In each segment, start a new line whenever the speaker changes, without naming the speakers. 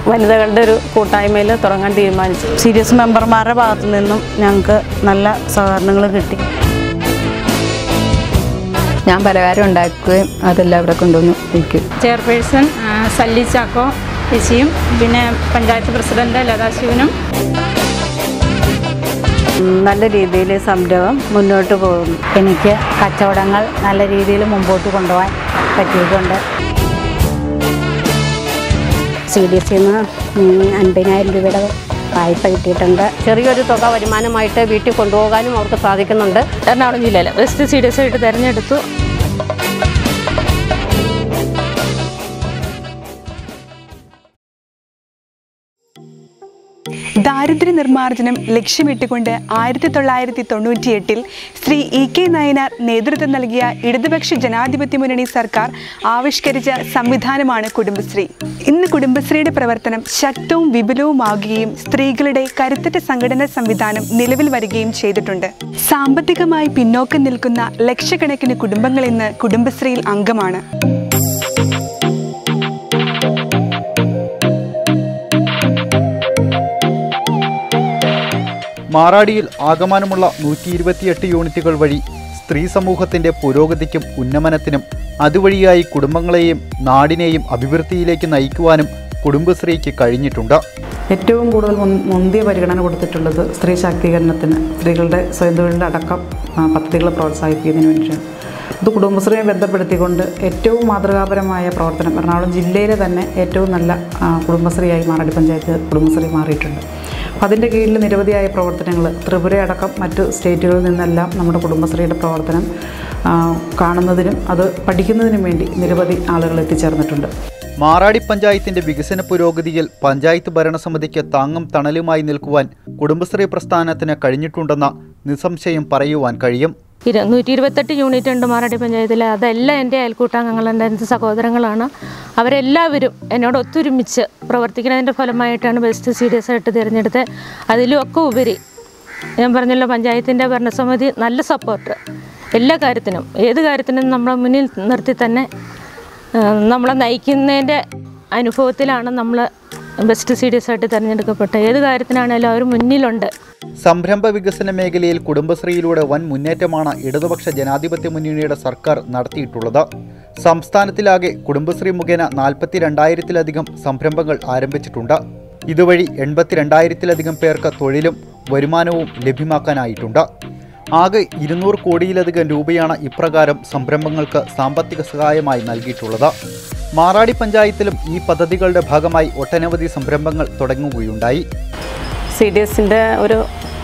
വനിതകളുടെ ഒരു കൂട്ടായ്മയിൽ തുടങ്ങാൻ തീരുമാനിച്ചു
സീരിയസ് മെമ്പർമാരുടെ ഭാഗത്തു നിന്നും ഞങ്ങൾക്ക് നല്ല സഹകരണങ്ങൾ കിട്ടി
ഞാൻ പലഹാരം ഉണ്ടാക്കുകയും അതെല്ലാം അവിടെ കൊണ്ടുവന്ന് വയ്ക്കും
ചെയർപേഴ്സൺ ആ, സല്ലി ചാക്കോ ചേച്ചിയും പിന്നെ പഞ്ചായത്ത് പ്രസിഡന്റ് ലതാ ശിവനും
നല്ല രീതിയിൽ സംരംഭം മുന്നോട്ട് പോകുന്നു എനിക്ക് കച്ചവടങ്ങൾ നല്ല രീതിയിൽ മുമ്പോട്ട് കൊണ്ടുപോകാൻ പറ്റിയിട്ടുണ്ട് സി ഡി എസ് നിന്ന് അൻപതിനായിരം രൂപയുടെ വായ്പ കിട്ടിയിട്ടുണ്ട്
ചെറിയൊരു തുക വരുമാനമായിട്ട് വീട്ടിൽ കൊണ്ടുപോകാനും അവർക്ക് സാധിക്കുന്നുണ്ട്
എറണാകുളം ജില്ലയിൽ ബെസ്റ്റ് സി ഡി എസ് ആയിട്ട് തിരഞ്ഞെടുത്തു
ദാരിദ്ര്യ നിർമ്മാർജ്ജനം ലക്ഷ്യമിട്ടുകൊണ്ട് ആയിരത്തി തൊള്ളായിരത്തി തൊണ്ണൂറ്റിയെട്ടിൽ ശ്രീ ഇ കെ നയനാർ നേതൃത്വം നൽകിയ ഇടതുപക്ഷ ജനാധിപത്യ മുന്നണി സർക്കാർ ആവിഷ്കരിച്ച സംവിധാനമാണ് കുടുംബശ്രീ ഇന്ന് കുടുംബശ്രീയുടെ പ്രവർത്തനം ശക്തവും വിപുലവുമാകുകയും സ്ത്രീകളുടെ കരുത്തറ്റ സംഘടനാ സംവിധാനം നിലവിൽ വരികയും ചെയ്തിട്ടുണ്ട് സാമ്പത്തികമായി പിന്നോക്കം നിൽക്കുന്ന ലക്ഷക്കണക്കിന് കുടുംബങ്ങൾ ഇന്ന് കുടുംബശ്രീയിൽ അംഗമാണ്
മാറാടിയിൽ ആകമാനമുള്ള നൂറ്റി ഇരുപത്തിയെട്ട് യൂണിറ്റുകൾ വഴി സ്ത്രീ സമൂഹത്തിന്റെ പുരോഗതിക്കും ഉന്നമനത്തിനും അതുവഴിയായി കുടുംബങ്ങളെയും നാടിനെയും അഭിവൃദ്ധിയിലേക്ക് നയിക്കുവാനും കുടുംബശ്രീക്ക് കഴിഞ്ഞിട്ടുണ്ട്
ഏറ്റവും കൂടുതൽ മുൻ മുന്തിയ പരിഗണന കൊടുത്തിട്ടുള്ളത് സ്ത്രീ ശാക്തീകരണത്തിന് സ്ത്രീകളുടെ സ്വയം തൊഴിലിൻ്റെ അടക്കം ആ, പദ്ധതികൾ പ്രോത്സാഹിപ്പിക്കുന്നതിന് വേണ്ടിയിട്ടാണ് ഇത് കുടുംബശ്രീയെ ബന്ധപ്പെടുത്തിക്കൊണ്ട് ഏറ്റവും മാതൃകാപരമായ പ്രവർത്തനം എറണാകുളം ജില്ലയിലെ തന്നെ ഏറ്റവും നല്ല ആ, കുടുംബശ്രീയായി മാറാടി പഞ്ചായത്ത് കുടുംബശ്രീ മാറിയിട്ടുണ്ട് അപ്പോൾ അതിൻ്റെ കീഴിൽ നിരവധിയായ പ്രവർത്തനങ്ങൾ ത്രിപുര അടക്കം മറ്റ് സ്റ്റേറ്റുകളിൽ നിന്നെല്ലാം നമ്മുടെ കുടുംബശ്രീയുടെ പ്രവർത്തനം ആ, കാണുന്നതിനും അത് പഠിക്കുന്നതിനും വേണ്ടി നിരവധി ആളുകൾ എത്തിച്ചേർന്നിട്ടുണ്ട്
മാറാടി പഞ്ചായത്തിന്റെ വികസന പുരോഗതിയിൽ പഞ്ചായത്ത് ഭരണസമിതിക്ക് താങ്ങും തണലുമായി നിൽക്കുവാൻ കുടുംബശ്രീ പ്രസ്ഥാനത്തിന് കഴിഞ്ഞിട്ടുണ്ടെന്ന് നിസ്സംശയം പറയുവാൻ കഴിയും
ഇരുന്നൂറ്റി ഇരുപത്തെട്ട് യൂണിറ്റ് ഉണ്ട് മാറാടി പഞ്ചായത്തിൽ അതെല്ലാം എൻ്റെ അയൽക്കൂട്ടാംഗങ്ങളുണ്ട് എൻ്റെ സഹോദരങ്ങളാണ് അവരെല്ലാവരും എന്നോട് ഒത്തൊരുമിച്ച് പ്രവർത്തിക്കുന്നതിൻ്റെ ഫലമായിട്ടാണ് ബെസ്റ്റ് സി ഡി എസ് ആയിട്ട് തിരഞ്ഞെടുത്തത് അതിലും ഒക്കെ ഉപരി ഞാൻ പറഞ്ഞല്ലോ പഞ്ചായത്തിൻ്റെ ഭരണസമിതി നല്ല സപ്പോർട്ട് എല്ലാ കാര്യത്തിനും ഏത് കാര്യത്തിനും നമ്മളെ മുന്നിൽ നിർത്തി തന്നെ ആ, നമ്മളെ നയിക്കുന്നതിൻ്റെ അനുഭവത്തിലാണ് നമ്മൾ ബെസ്റ്റ് സി ഡി എസ് ആയിട്ട് തിരഞ്ഞെടുക്കപ്പെട്ടത് ഏത് കാര്യത്തിനാണേലും അവർ മുന്നിലുണ്ട്
സംരംഭ വികസന മേഖലയിൽ കുടുംബശ്രീയിലൂടെ വൻ മുന്നേറ്റമാണ് ഇടതുപക്ഷ ജനാധിപത്യ മുന്നണിയുടെ സർക്കാർ നടത്തിയിട്ടുള്ളത് സംസ്ഥാനത്തിലാകെ കുടുംബശ്രീ മുഖേന നാൽപ്പത്തി രണ്ടായിരത്തിലധികം സംരംഭങ്ങൾ ആരംഭിച്ചിട്ടുണ്ട് ഇതുവഴി എൺപത്തിരണ്ടായിരത്തിലധികം പേർക്ക് തൊഴിലും വരുമാനവും ലഭ്യമാക്കാനായിട്ടുണ്ട് ആകെ ഇരുന്നൂറ് കോടിയിലധികം രൂപയാണ് ഇപ്രകാരം സംരംഭങ്ങൾക്ക് സാമ്പത്തിക സഹായമായി നൽകിയിട്ടുള്ളത് മാറാടി പഞ്ചായത്തിലും ഈ പദ്ധതികളുടെ ഭാഗമായി ഒട്ടനവധി സംരംഭങ്ങൾ തുടങ്ങുകയുണ്ടായി
സി ഡി എസിൻ്റെ ഒരു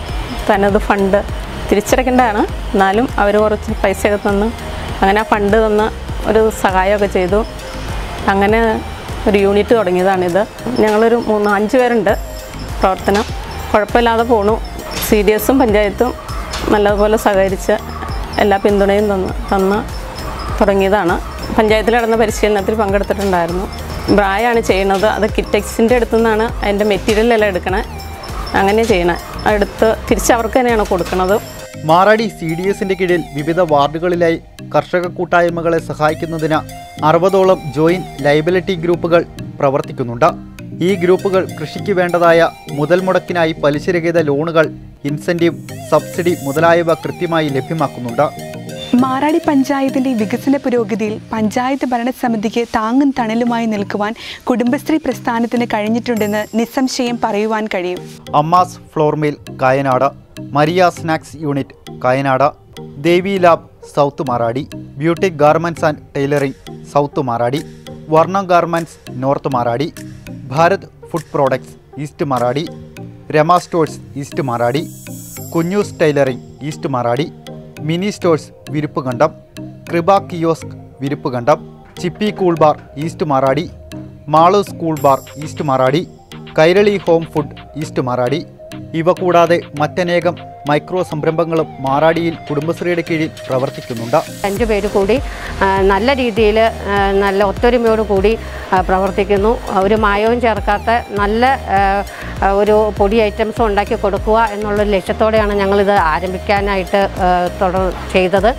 തനത് ഫണ്ട് തിരിച്ചടയ്ക്കേണ്ടതാണ് എന്നാലും അവർ കുറച്ച് പൈസയൊക്കെ തന്ന് അങ്ങനെ ആ ഫണ്ട് തന്ന് ഒരു സഹായമൊക്കെ ചെയ്തു അങ്ങനെ ഒരു യൂണിറ്റ് തുടങ്ങിയതാണിത് ഞങ്ങളൊരു മൂന്ന് അഞ്ച് പേരുണ്ട് പ്രവർത്തനം കുഴപ്പമില്ലാതെ പോണു സി ഡി എസും പഞ്ചായത്തും നല്ലതുപോലെ സഹകരിച്ച് എല്ലാ പിന്തുണയും തന്ന് തന്ന് തുടങ്ങിയതാണ് പഞ്ചായത്തിൽ നടന്ന പരിശീലനത്തിൽ പങ്കെടുത്തിട്ടുണ്ടായിരുന്നു ബ്രായാണ് ചെയ്യുന്നത് അത് കിറ്റക്സിൻ്റെ അടുത്തു നിന്നാണ് അതിൻ്റെ മെറ്റീരിയലെല്ലാം എടുക്കണേ അങ്ങനെ ചെയ്യണേ എടുത്ത് തിരിച്ച് അവർക്ക് തന്നെയാണ് കൊടുക്കുന്നത്
മാറാടി സി ഡി എസിന്റെ കീഴിൽ വിവിധ വാർഡുകളിലായി കർഷക കൂട്ടായ്മകളെ സഹായിക്കുന്നതിന് അറുപതോളം ജോയിന്റ് ലൈബിലിറ്റി ഗ്രൂപ്പുകൾ പ്രവർത്തിക്കുന്നുണ്ട് ഈ ഗ്രൂപ്പുകൾ കൃഷിക്ക് വേണ്ടതായ മുതൽ മുടക്കിനായി പലിശരഹിത ലോണുകൾ ഇൻസെന്റീവ് സബ്സിഡി മുതലായവ കൃത്യമായി ലഭ്യമാക്കുന്നുണ്ട്
മാറാടി പഞ്ചായത്തിന്റെ വികസന പുരോഗതിയിൽ പഞ്ചായത്ത് ഭരണസമിതിക്ക് താങ്ങും തണലുമായി നിൽക്കുവാൻ കുടുംബശ്രീ പ്രസ്ഥാനത്തിന് കഴിഞ്ഞിട്ടുണ്ടെന്ന് നിസ്സംശയം പറയുവാൻ കഴിയും
Amma's flour mill Kayanad Maria snacks unit Kayanad Devi lab south Maradi beauty garments and tailoring south Maradi Varna garments north Maradi Bharat food products east Maradi Rama stores east Maradi Kunjus tailoring east Maradi mini stores Viruppukandam Kripa kiosk Viruppukandam Chippi cool bar east Maradi Malu school bar east Maradi Kairali home food east Maradi ഇവ കൂടാതെ മറ്റനേകം micro സംരംഭങ്ങളും മാറാടിയിൽ കുടുംബശ്രീയുടെ കീഴിൽ പ്രവർത്തിക്കുന്നുണ്ട്
അഞ്ചു പേര് കൂടി ആ, നല്ല രീതിയിൽ നല്ല ഒത്തൊരുമയോട് കൂടി ആ, പ്രവർത്തിക്കുന്നു ഒരു മായവും ചേർക്കാത്ത നല്ല ആ, ആ, ഒരു പൊടി ഐറ്റംസ് ഉണ്ടാക്കി കൊടുക്കുക എന്നുള്ളൊരു ലക്ഷ്യത്തോടെയാണ് ഞങ്ങളിത് ആരംഭിക്കാനായിട്ട് ആ, തുടർ ചെയ്തത്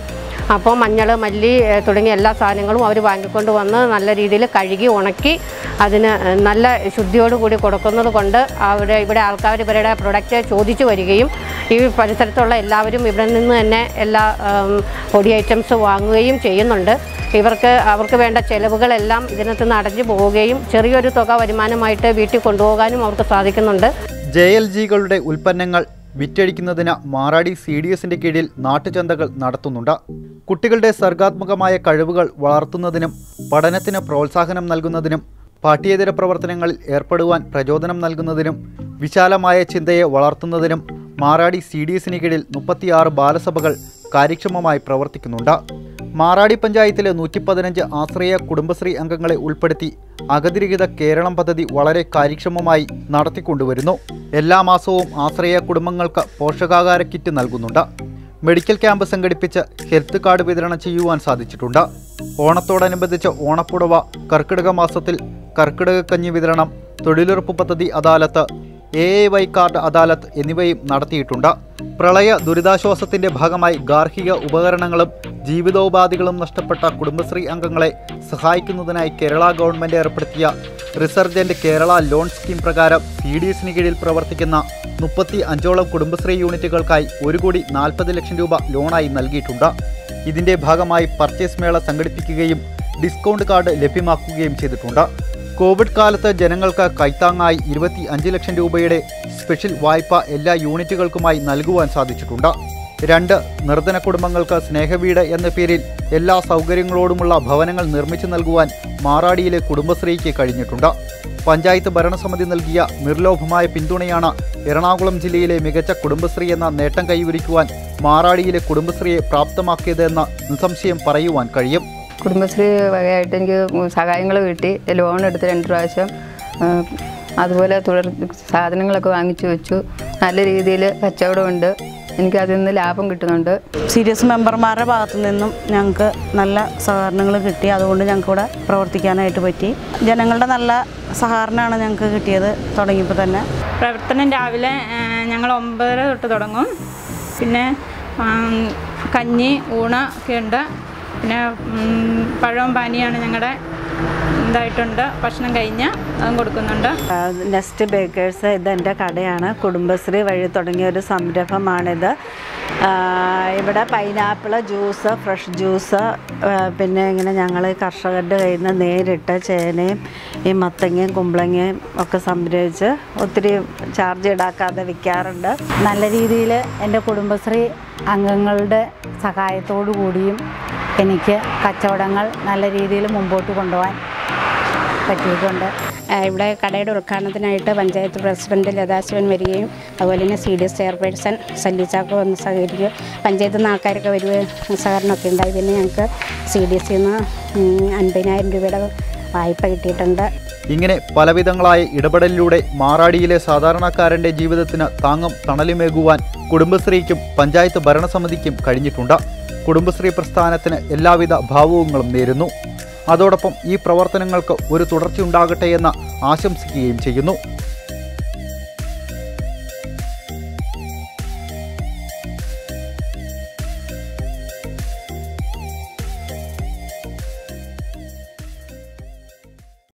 അപ്പോൾ മഞ്ഞൾ മല്ലി ഏ, തുടങ്ങിയ എല്ലാ സാധനങ്ങളും അവർ വാങ്ങിക്കൊണ്ട് വന്ന് നല്ല രീതിയിൽ കഴുകി ഉണക്കി അതിന് നല്ല ശുദ്ധിയോടുകൂടി കൊടുക്കുന്നത് കൊണ്ട് അവിടെ ഇവിടെ ആൾക്കാർ ഇവരുടെ പ്രൊഡക്റ്റ് ചോദിച്ചു വരികയും ഈ പരിസരത്തുള്ള എല്ലാവരും ഇവിടെ നിന്ന് തന്നെ എല്ലാ ഉം, പൊടി ഐറ്റംസ് വാങ്ങുകയും ചെയ്യുന്നുണ്ട് ഇവർക്ക് അവർക്ക് വേണ്ട ചെലവുകളെല്ലാം ഇതിനകത്ത് നിന്ന് അടഞ്ഞു പോവുകയും ചെറിയൊരു തുക വരുമാനമായിട്ട് വീട്ടിൽ കൊണ്ടുപോകാനും അവർക്ക് സാധിക്കുന്നുണ്ട്
ജെ എൽ ജികളുടെ ഉൽപ്പന്നങ്ങൾ വിറ്റഴിക്കുന്നതിന് മാറാടി സി ഡി എസിന്റെ കീഴിൽ നാട്ടുചന്തകൾ നടത്തുന്നുണ്ട് കുട്ടികളുടെ സർഗാത്മകമായ കഴിവുകൾ വളർത്തുന്നതിനും പഠനത്തിന് പ്രോത്സാഹനം നൽകുന്നതിനും പാഠ്യേതര പ്രവർത്തനങ്ങളിൽ ഏർപ്പെടുവാൻ പ്രചോദനം നൽകുന്നതിനും വിശാലമായ ചിന്തയെ വളർത്തുന്നതിനും മാറാടി സി ഡി എസിന് കീഴിൽ മുപ്പത്തിയാറ് ബാലസഭകൾ കാര്യക്ഷമമായി പ്രവർത്തിക്കുന്നുണ്ട് മാറാടി പഞ്ചായത്തിലെ നൂറ്റി പതിനഞ്ച് ആശ്രയ കുടുംബശ്രീ അംഗങ്ങളെ ഉൾപ്പെടുത്തി അഗതിരഹിത കേരളം പദ്ധതി വളരെ കാര്യക്ഷമമായി നടത്തിക്കൊണ്ടുവരുന്നു എല്ലാ മാസവും ആശ്രയ കുടുംബങ്ങൾക്ക് പോഷകാഹാര കിറ്റ് നൽകുന്നുണ്ട് മെഡിക്കൽ ക്യാമ്പ് സംഘടിപ്പിച്ച് ഹെൽത്ത് കാർഡ് വിതരണം ചെയ്യുവാൻ സാധിച്ചിട്ടുണ്ട് ഓണത്തോടനുബന്ധിച്ച് ഓണപ്പുടവ കർക്കിടക മാസത്തിൽ കർക്കിടക കഞ്ഞി വിതരണം തൊഴിലുറപ്പ് പദ്ധതി അദാലത്ത് എ എ വൈ കാർഡ് അദാലത്ത് എന്നിവയും നടത്തിയിട്ടുണ്ട് പ്രളയ ദുരിതാശ്വാസത്തിന്റെ ഭാഗമായി ഗാർഹിക ഉപകരണങ്ങളും ജീവിതോപാധികളും നഷ്ടപ്പെട്ട കുടുംബശ്രീ അംഗങ്ങളെ സഹായിക്കുന്നതിനായി കേരള ഗവൺമെന്റ് ഏർപ്പെടുത്തിയ റിസർജന്റ് കേരള ലോൺ സ്കീം പ്രകാരം സി ഡി എസിന് കീഴിൽ പ്രവർത്തിക്കുന്ന മുപ്പത്തി അഞ്ചോളം കുടുംബശ്രീ യൂണിറ്റുകൾക്കായി ഒരു കോടി നാൽപ്പത് ലക്ഷം രൂപ ലോണായി നൽകിയിട്ടുണ്ട് ഇതിന്റെ ഭാഗമായി പർച്ചേസ് മേള സംഘടിപ്പിക്കുകയും ഡിസ്കൗണ്ട് കാർഡ് ലഭ്യമാക്കുകയും ചെയ്തിട്ടുണ്ട് കോവിഡ് കാലത്ത് ജനങ്ങൾക്ക് കൈത്താങ്ങായി ഇരുപത്തി അഞ്ച് ലക്ഷം രൂപയുടെ സ്പെഷ്യൽ വായ്പ എല്ലാ യൂണിറ്റുകൾക്കുമായി നൽകുവാൻ സാധിച്ചിട്ടുണ്ട് രണ്ട് നിർധന കുടുംബങ്ങൾക്ക് സ്നേഹവീട് എന്ന പേരിൽ എല്ലാ സൗകര്യങ്ങളോടുമുള്ള ഭവനങ്ങൾ നിർമ്മിച്ചു നൽകുവാൻ മാറാടിയിലെ കുടുംബശ്രീക്ക് കഴിഞ്ഞിട്ടുണ്ട് പഞ്ചായത്ത് ഭരണസമിതി നൽകിയ നിർലോഭമായ പിന്തുണയാണ് എറണാകുളം ജില്ലയിലെ മികച്ച കുടുംബശ്രീ എന്ന നേട്ടം കൈവരിക്കുവാൻ മാറാടിയിലെ കുടുംബശ്രീയെ പ്രാപ്തമാക്കിയതെന്ന് നിസ്സംശയം പറയുവാൻ കഴിയും
കുടുംബശ്രീ വകയായിട്ട് എനിക്ക് സഹായങ്ങൾ കിട്ടി ലോൺ എടുത്ത് രണ്ട് പ്രാവശ്യം ആ, അതുപോലെ തുടർ സാധനങ്ങളൊക്കെ വാങ്ങിച്ചു വെച്ചു നല്ല രീതിയിൽ കച്ചവടമുണ്ട് എനിക്ക് അതിൽ നിന്ന് ലാഭം കിട്ടുന്നുണ്ട്
സീരിയസ് മെമ്പർമാരുടെ ഭാഗത്തു നിന്നും ഞങ്ങൾക്ക് നല്ല സഹകരണങ്ങൾ കിട്ടി അതുകൊണ്ട് ഞങ്ങൾക്ക് ഇവിടെ പ്രവർത്തിക്കാനായിട്ട് പറ്റി ജനങ്ങളുടെ നല്ല സഹകരണമാണ് ഞങ്ങൾക്ക് കിട്ടിയത് തുടങ്ങിയപ്പോൾ തന്നെ
പ്രവർത്തനം രാവിലെ ആ, ഞങ്ങൾ ഒമ്പതര തൊട്ട് തുടങ്ങും പിന്നെ ആം, കഞ്ഞി ഊണ് ഒക്കെ ഉണ്ട് പിന്നെ ഉം, പഴവും പാനിയാണ് ഞങ്ങളുടെ ഇതായിട്ടുണ്ട് ഭക്ഷണം കഴിഞ്ഞ് അതും കൊടുക്കുന്നുണ്ട്
നെസ്റ്റ് ബേക്കേഴ്സ് ഇത് എൻ്റെ കടയാണ് കുടുംബശ്രീ വഴി തുടങ്ങിയ ഒരു സംരംഭമാണിത് ആ, ഇവിടെ പൈനാപ്പിൾ ജ്യൂസ് ഫ്രഷ് ജ്യൂസ് ആ, പിന്നെ ഇങ്ങനെ ഞങ്ങൾ കർഷകരുടെ കയ്യിൽ നിന്ന് നേരിട്ട് ചേനയും ഈ മത്തങ്ങയും കുമ്പളങ്ങയും ഒക്കെ സംഭരിച്ച് ഒത്തിരി ചാർജ് ഈടാക്കാതെ വിൽക്കാറുണ്ട് നല്ല രീതിയിൽ എൻ്റെ കുടുംബശ്രീ അംഗങ്ങളുടെ സഹായത്തോടു കൂടിയും എനിക്ക് കച്ചവടങ്ങൾ നല്ല രീതിയിൽ മുമ്പോട്ട് കൊണ്ടുപോകാൻ പറ്റിയിട്ടുണ്ട്
ഏഹ് ഇവിടെ കടയുടെ ഉദ്ഘാടനത്തിനായിട്ട് പഞ്ചായത്ത് പ്രസിഡന്റ് ലതാശിവൻ വരികയും അതുപോലെ തന്നെ സി ഡി എസ് ചെയർപേഴ്സൺ സല്ലി ചാക്കോ വന്ന് സഹകരിക്കുകയും പഞ്ചായത്തിൽ നിന്ന് ആൾക്കാരൊക്കെ വരികയും സഹകരണമൊക്കെ ഉണ്ടായി പിന്നെ ഞങ്ങൾക്ക് സി ഡി എസിൽ നിന്ന് അൻപതിനായിരം രൂപയുടെ വായ്പ കിട്ടിയിട്ടുണ്ട്
ഇങ്ങനെ പലവിധങ്ങളായ ഇടപെടലിലൂടെ മാറാടിയിലെ സാധാരണക്കാരന്റെ ജീവിതത്തിന് താങ്ങും തണലുമേകുവാൻ കുടുംബശ്രീക്കും പഞ്ചായത്ത് ഭരണസമിതിക്കും കഴിഞ്ഞിട്ടുണ്ട് കുടുംബശ്രീ പ്രസ്ഥാനത്തിന് എല്ലാവിധ ഭാവുകങ്ങളും നേരുന്നു അതോടൊപ്പം ഈ പ്രവർത്തനങ്ങൾക്ക് ഒരു തുടർച്ചയുണ്ടാകട്ടെ എന്ന് ആശംസിക്കുകയും ചെയ്യുന്നു